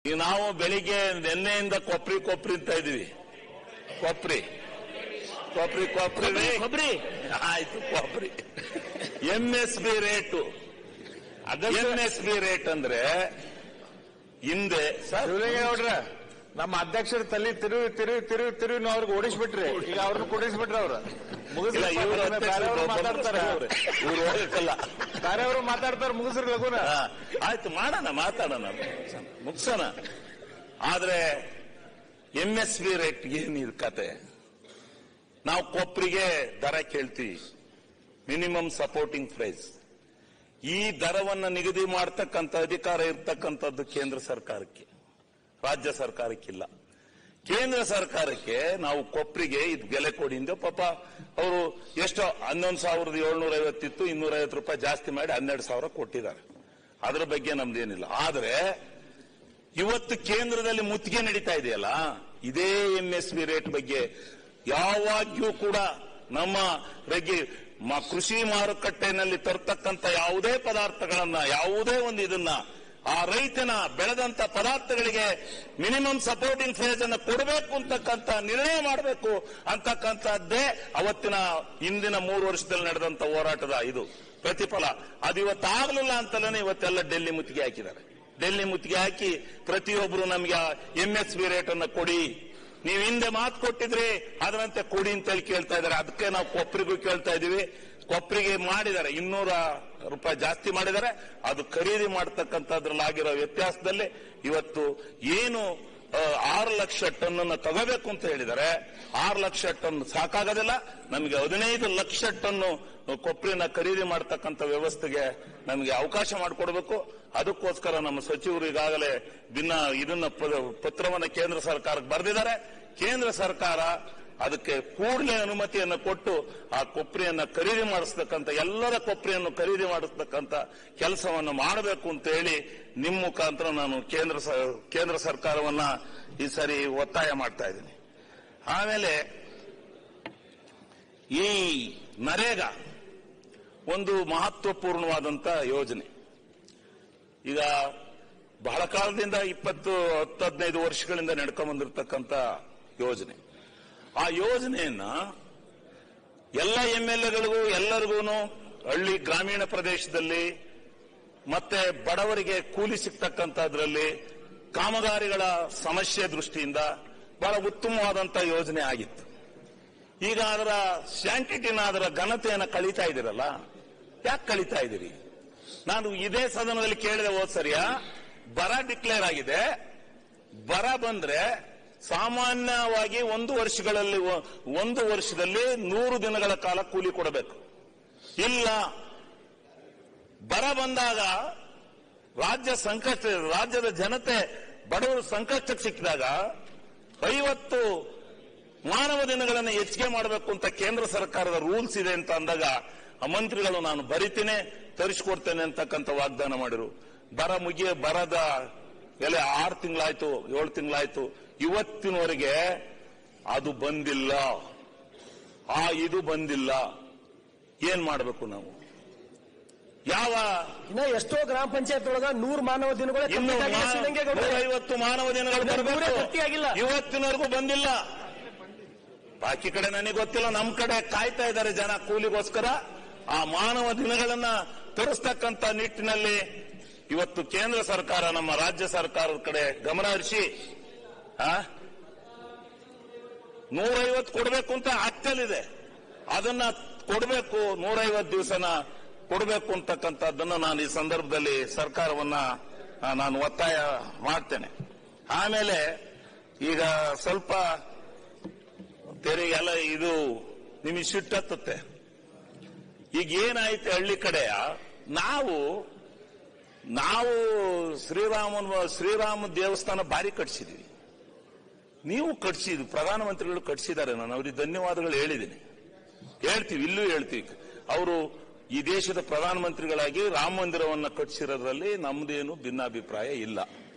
ಈಗ ನಾವು ಬೆಳಿಗ್ಗೆ ನಿನ್ನೆಯಿಂದ ಕೊಪ್ರಿ ಕೊಪ್ರಿ ಅಂತ ಇದೀವಿ ಕೊಪ್ರಿ ಕೊಪ್ರಿ ಕೊಪ್ರಿ ರೀ. ಕೊಬ್ಬರಿ ಆಯ್ತು ಕೊಪ್ರಿ M S B rate M S B rate ಅಂದ್ರೆ ಹಿಂದೆ ಸರ್ ಶಿವಲಿಂಗೇಗೌಡ್ರ ನಮ್ಮ ಅಧ್ಯಕ್ಷರ ತಲೆ ತಿರುವಿ ತಿರುವಿ ತಿರುವಿ ತಿರುವಿ ನಾವು ಅವ್ರಿಗೆ ಓಡಿಸ್ಬಿಟ್ರಿ ಈಗ ಅವ್ರನ್ನ ಕುಡಿಸ್ಬಿಟ್ರಿ ಅವ್ರ ಇಲ್ಲ ಇವರು ಬೇರೆಯವರು ಮಾತಾಡ್ತಾರ ಇವ್ರು ಹೋಗಕ್ಕಲ್ಲ ಬೇರೆಯವರು ಮಾತಾಡ್ತಾರ ಮುಗಿಸ್ರಿ ಲಗುನ ಹಾ, ಆಯ್ತು ಮಾಡೋಣ ಮಾತಾಡೋಣ ಮುಗ್ಸೋಣ ಆದ್ರೆ ಎಂ ಎಸ್ ಬಿ ರೇಟ್ ಏನಿದು ಕತೆ ನಾವು ಕೊಪ್ರಿಗೆ ದರ ಕೇಳ್ತೀವಿ ಮಿನಿಮಮ್ ಸಪೋರ್ಟಿಂಗ್ ಪ್ರೈಸ್ ಈ ದರವನ್ನ ನಿಗದಿ ಮಾಡತಕ್ಕಂತ ಅಧಿಕಾರ ಇರ್ತಕ್ಕಂಥದ್ದು ಕೇಂದ್ರ ಸರ್ಕಾರಕ್ಕೆ ರಾಜ್ಯ ಸರ್ಕಾರಕ್ಕಿಲ್ಲ ಕೇಂದ್ರ ಸರ್ಕಾರಕ್ಕೆ ನಾವು ಕೊಪ್ರಿಗೆ ಇದು ಬೆಲೆ ಕೊಡಿ ಅಂದೆ ಪಾಪ ಅವರು ಎಷ್ಟೋ ಹನ್ನೊಂದು ಸಾವಿರದ ಏಳ್ನೂರ ಐವತ್ತಿತ್ತು ಇನ್ನೂರ ಐವತ್ತು ರೂಪಾಯಿ ಜಾಸ್ತಿ ಮಾಡಿ ಹನ್ನೆರಡು ಸಾವಿರ ಕೊಟ್ಟಿದ್ದಾರೆ ಅದರ ಬಗ್ಗೆ ನಮ್ದೇನಿಲ್ಲ ಆದ್ರೆ ಇವತ್ತು ಕೇಂದ್ರದಲ್ಲಿ ಮುತ್ತಿಗೆ ನಡೀತಾ ಇದೆಯಲ್ಲ ಇದೇ ಎಂ ಎಸ್ ಬಿ ರೇಟ್ ಬಗ್ಗೆ ಯಾವಾಗ್ಯೂ ಕೂಡ ನಮ್ಮ ಬಗ್ಗೆ ಮ- ಕೃಷಿ ಮಾರುಕಟ್ಟೆನಲ್ಲಿ ತರ್ತಕ್ಕಂಥ ಯಾವುದೇ ಪದಾರ್ಥಗಳನ್ನ ಯಾವುದೇ ಒಂದು ಇದನ್ನ ಆ ರೈತನ ಬೆಳೆದಂತ ಪದಾರ್ಥಗಳಿಗೆ ಮಿನಿಮಮ್ ಸಪೋರ್ಟಿಂಗ್ ಫೇಸ್ ಅನ್ನು ಕೊಡಬೇಕು ಅಂತಕ್ಕಂಥ ನಿರ್ಣಯ ಮಾಡಬೇಕು ಅಂತಕ್ಕಂಥದ್ದೇ ಅವತ್ತಿನ ಹಿಂದಿನ ಮೂರು ವರ್ಷದಲ್ಲಿ ನಡೆದಂತ ಹೋರಾಟದ ಇದು ಪ್ರತಿಫಲ ಅದು ಇವತ್ತಾಗಲಿಲ್ಲ ಅಂತಲೇ ಇವತ್ತೆಲ್ಲ ಡೆಲ್ಲಿ ಮುತ್ತಿಗೆ ಹಾಕಿದ್ದಾರೆ ಡೆಲ್ಲಿ ಮುತ್ತಿಗೆ ಹಾಕಿ ಪ್ರತಿಯೊಬ್ಬರು ನಮಗೆ ಎಂ ಎಸ್ ಬಿ ರೇಟ್ ಅನ್ನು ಕೊಡಿ ನೀವು ಹಿಂದೆ ಮಾತು ಕೊಟ್ಟಿದ್ರಿ ಅದರಂತೆ ಕೊಡಿ ಅಂತೇಳಿ ಕೇಳ್ತಾ ಇದ್ದಾರೆ ಅದಕ್ಕೆ ನಾವು ಕೊಪ್ಪರಿಗೂ ಕೇಳ್ತಾ ಇದೀವಿ ಕೊಪ್ಪರಿಗೆ ಮಾಡಿದ್ದಾರೆ ಇನ್ನೂರ ರೂಪಾಯಿ ಜಾಸ್ತಿ ಮಾಡಿದ್ದಾರೆ ಅದು ಖರೀದಿ ಮಾಡತಕ್ಕಂಥದ್ರಲ್ಲಿ ಆಗಿರೋ ವ್ಯತ್ಯಾಸದಲ್ಲಿ ಇವತ್ತು ಏನು ಆ, ಆರು ಲಕ್ಷ ಟನ್ ಅನ್ನು ತಗೋಬೇಕು ಅಂತ ಹೇಳಿದ್ದಾರೆ ಆರು ಲಕ್ಷ ಟನ್ ಸಾಕಾಗೋದಿಲ್ಲ ನಮಗೆ ಹದಿನೈದು ಲಕ್ಷ ಟನ್ ಕೊಪ್ಪರಿನ ಖರೀದಿ ಮಾಡತಕ್ಕಂಥ ವ್ಯವಸ್ಥೆಗೆ ನಮಗೆ ಅವಕಾಶ ಮಾಡಿಕೊಡ್ಬೇಕು ಅದಕ್ಕೋಸ್ಕರ ನಮ್ಮ ಸಚಿವರು ಈಗಾಗಲೇ ಭಿನ್ನ ಇದನ್ನ ಪ- ಪತ್ರವನ್ನ ಕೇಂದ್ರ ಸರ್ಕಾರಕ್ಕೆ ಬರೆದಿದ್ದಾರೆ ಕೇಂದ್ರ ಸರ್ಕಾರ ಅದಕ್ಕೆ ಕೂಡಲೇ ಅನುಮತಿಯನ್ನು ಕೊಟ್ಟು ಆ ಕೊಪ್ಪರಿಯನ್ನ ಖರೀದಿ ಮಾಡಿಸ್ತಕ್ಕಂಥ ಎಲ್ಲರ ಕೊಪ್ಪರಿಯನ್ನು ಖರೀದಿ ಮಾಡಿಸ್ತಕ್ಕಂಥ ಕೆಲಸವನ್ನು ಮಾಡಬೇಕು ಅಂತ ಹೇಳಿ ನಿಮ್ಮ ಮುಖಾಂತರ ನಾನು ಕೇಂದ್ರ ಸ- ಕೇಂದ್ರ ಸರ್ಕಾರವನ್ನ ಈ ಸರಿ ಒತ್ತಾಯ ಮಾಡ್ತಾ ಇದ್ದೀನಿ ಆಮೇಲೆ ಈ ನರೇಗಾ ಒಂದು ಮಹತ್ವಪೂರ್ಣವಾದಂತ ಯೋಜನೆ ಈಗ ಬಹಳ ಕಾಲದಿಂದ ಇಪ್ಪತ್ತು ಹತ್ತು ಹದಿನೈದು ವರ್ಷಗಳಿಂದ ನಡ್ಕೊಂಡ್ ಬಂದಿರತಕ್ಕಂತ ಯೋಜನೆ ಆ ಯೋಜನೆಯನ್ನ ಎಲ್ಲ ಎಂ ಎಲ್ ಎಗಳಿಗೂ ಎಲ್ಲರಿಗೂ ಹಳ್ಳಿ ಗ್ರಾಮೀಣ ಪ್ರದೇಶದಲ್ಲಿ ಮತ್ತೆ ಬಡವರಿಗೆ ಕೂಲಿ ಸಿಗ್ತಕ್ಕಂಥದ್ರಲ್ಲಿ ಕಾಮಗಾರಿಗಳ ಸಮಸ್ಯೆ ದೃಷ್ಟಿಯಿಂದ ಬಹಳ ಉತ್ತಮವಾದಂತ ಯೋಜನೆ ಆಗಿತ್ತು ಈಗ ಅದರ ಸ್ಯಾಂಟಿಟಿನ ಅದರ ಘನತೆಯನ್ನು ಕಳೀತಾ ಇದ್ದೀರಲ್ಲ ಯಾಕೆ ಕಳೀತಾ ಇದ್ದೀರಿ ನಾನು ಇದೇ ಸದನದಲ್ಲಿ ಕೇಳಿದೆ ಹೋದ್ ಸರಿಯಾ ಬರ ಡಿಕ್ಲೇರ್ ಆಗಿದೆ ಬರ ಬಂದ್ರೆ ಸಾಮಾನ್ಯವಾಗಿ ಒಂದು ವರ್ಷಗಳಲ್ಲಿ ಒ- ಒಂದು ವರ್ಷದಲ್ಲಿ ನೂರು ದಿನಗಳ ಕಾಲ ಕೂಲಿ ಕೊಡಬೇಕು ಇಲ್ಲ ಬರ ಬಂದಾಗ ರಾಜ್ಯ ಸಂಕಷ್ಟ ರಾಜ್ಯದ ಜನತೆ ಬಡವರು ಸಂಕಷ್ಟಕ್ಕೆ ಸಿಕ್ಕಿದಾಗ ಐವತ್ತು ಮಾನವ ದಿನಗಳನ್ನು ಹೆಚ್ಚಿಗೆ ಮಾಡಬೇಕು ಅಂತ ಕೇಂದ್ರ ಸರ್ಕಾರದ ರೂಲ್ಸ್ ಇದೆ ಅಂತ ಅಂದಾಗ ಆ ಮಂತ್ರಿಗಳು ನಾನು ಬರಿತೀನಿ ತರಿಸ್ಕೊಡ್ತೇನೆ ಅಂತಕ್ಕಂಥ ವಾಗ್ದಾನ ಮಾಡಿರು ಬರ ಮುಗಿಯ ಬರದ ಎಲೆ ಆರು ತಿಂಗಳಾಯ್ತು ಏಳು ತಿಂಗಳಾಯ್ತು ಇವತ್ತಿನವರೆಗೆ ಅದು ಬಂದಿಲ್ಲ ಆ ಇದು ಬಂದಿಲ್ಲ ಏನ್ ಮಾಡಬೇಕು ನಾವು ಯಾವ ಇನ್ನ ಎಷ್ಟೋ ಗ್ರಾಮ ಪಂಚಾಯತ್ ಒಳಗ ನೂರ್ ಮಾನವ ದಿನಗಳ ಇನ್ನು complete ಆಗಿಲ್ಲ ಶಿವಲಿಂಗೇಗೌಡ್ರೆ. ಐವತ್ತು ಮಾನವ ದಿನಗಳು ನೂರೇ ಬರಬೇಕು ಗಟ್ಟಿಯಾಗಿಲ್ಲ. ಇವತ್ತಿನವರೆಗೂ ಬಂದಿಲ್ಲ ಬಾಕಿ ಕಡೆ ನನಗೆ ಗೊತ್ತಿಲ್ಲ ನಮ್ ಕಡೆ ಕಾಯ್ತಾ ಇದ್ದಾರೆ ಜನ ಕೂಲಿಗೋಸ್ಕರ ಆ ಮಾನವ ದಿನಗಳನ್ನ ತರಿಸ್ತಕ್ಕಂತ ನಿಟ್ಟಿನಲ್ಲಿ ಇವತ್ತು ಕೇಂದ್ರ ಸರ್ಕಾರ ನಮ್ಮ ರಾಜ್ಯ ಸರ್ಕಾರದ ಕಡೆ ಗಮನ ಹರಿಸಿ ಆ ನೂರೈವತ್ತು ಕೊಡಬೇಕು ಅಂತ ಆಗ್ತಲಿದೆ ಅದನ್ನ ಕೊಡಬೇಕು ನೂರೈವತ್ತು ದಿವಸನ ಕೊಡಬೇಕು ಅಂತಕ್ಕಂಥದ್ದನ್ನ ನಾನು ಈ ಸಂದರ್ಭದಲ್ಲಿ ಸರ್ಕಾರವನ್ನ ಆ, ನಾನು ಒತ್ತಾಯ ಮಾಡ್ತೇನೆ ಆಮೇಲೆ ಈಗ ಸ್ವಲ್ಪ ತೆರಿಗೆಲ್ಲ ಇದು ನಿಮಗೆ ಸಿಟ್ಟತ್ತತ್ತೆ ಈಗ ಏನಾಯ್ತು ಹಳ್ಳಿ ಕಡೆಯ ನಾವು ನಾವು ಶ್ರೀರಾಮನ ಶ್ರೀರಾಮ ದೇವಸ್ಥಾನ ಭಾರಿ ಕಟ್ಸಿದೀವಿ ನೀವು ಕಟ್ಸಿದ್ವಿ ಪ್ರಧಾನಮಂತ್ರಿಗಳು ಕಟ್ಸಿದ್ದಾರೆ ನಾನು ಅವ್ರಿಗೆ ಧನ್ಯವಾದಗಳು ಹೇಳಿದ್ದೀನಿ ಹೇಳ್ತೀವಿ ಇಲ್ಲೂ ಹೇಳ್ತೀವಿ ಅವರು ಈ ದೇಶದ ಪ್ರಧಾನಮಂತ್ರಿಗಳಾಗಿ ರಾಮ ಮಂದಿರವನ್ನ ಕಟ್ಸಿರೋದ್ರಲ್ಲಿ ನಮ್ದೇನು ಭಿನ್ನಾಭಿಪ್ರಾಯ ಇಲ್ಲ